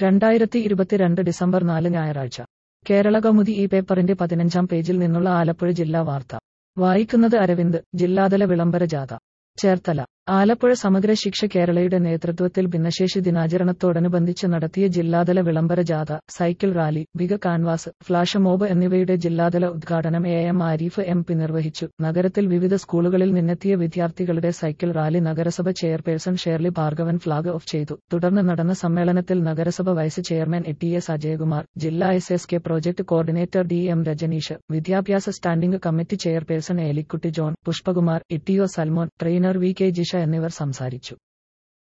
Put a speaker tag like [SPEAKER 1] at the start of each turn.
[SPEAKER 1] രണ്ടായിരത്തി ഇരുപത്തിരണ്ട് ഡിസംബർ നാല് ഞായറാഴ്ച കേരള കൗമുദി ഈ പേപ്പറിന്റെ പതിനഞ്ചാം പേജിൽ നിന്നുള്ള ആലപ്പുഴ ജില്ലാ വാർത്ത വായിക്കുന്നത് അരവിന്ദ് ജില്ലാതല വിളംബര ജാഥ ചേർത്തല ആലപ്പുഴ സമഗ്ര ശിക്ഷ കേരളയുടെ നേതൃത്വത്തിൽ ഭിന്നശേഷി ദിനാചരണത്തോടനുബന്ധിച്ച് നടത്തിയ ജില്ലാതല വിളംബര ജാഥ cycle rally big canvas flash mob എന്നിവയുടെ ജില്ലാതല ഉദ്ഘാടനം A M Arif M P നിർവഹിച്ചു നഗരത്തിൽ വിവിധ സ്കൂളുകളിൽ നിന്നെത്തിയ വിദ്യാർത്ഥികളുടെ സൈക്കിൾ റാലി നഗരസഭ chairperson Shirley Bhargavan flag off ചെയ്തു തുടർന്ന് നടന്ന സമ്മേളനത്തിൽ നഗരസഭ vice chairman A T S Ajayakumar ജില്ലാ S S K project coordinator D M Rajaneesh വിദ്യാഭ്യാസ standing committee chairperson Elikutty John Pushpakumar E T O Salmon trainer V K Jisha എന്നിവർ സംസാരിച്ചു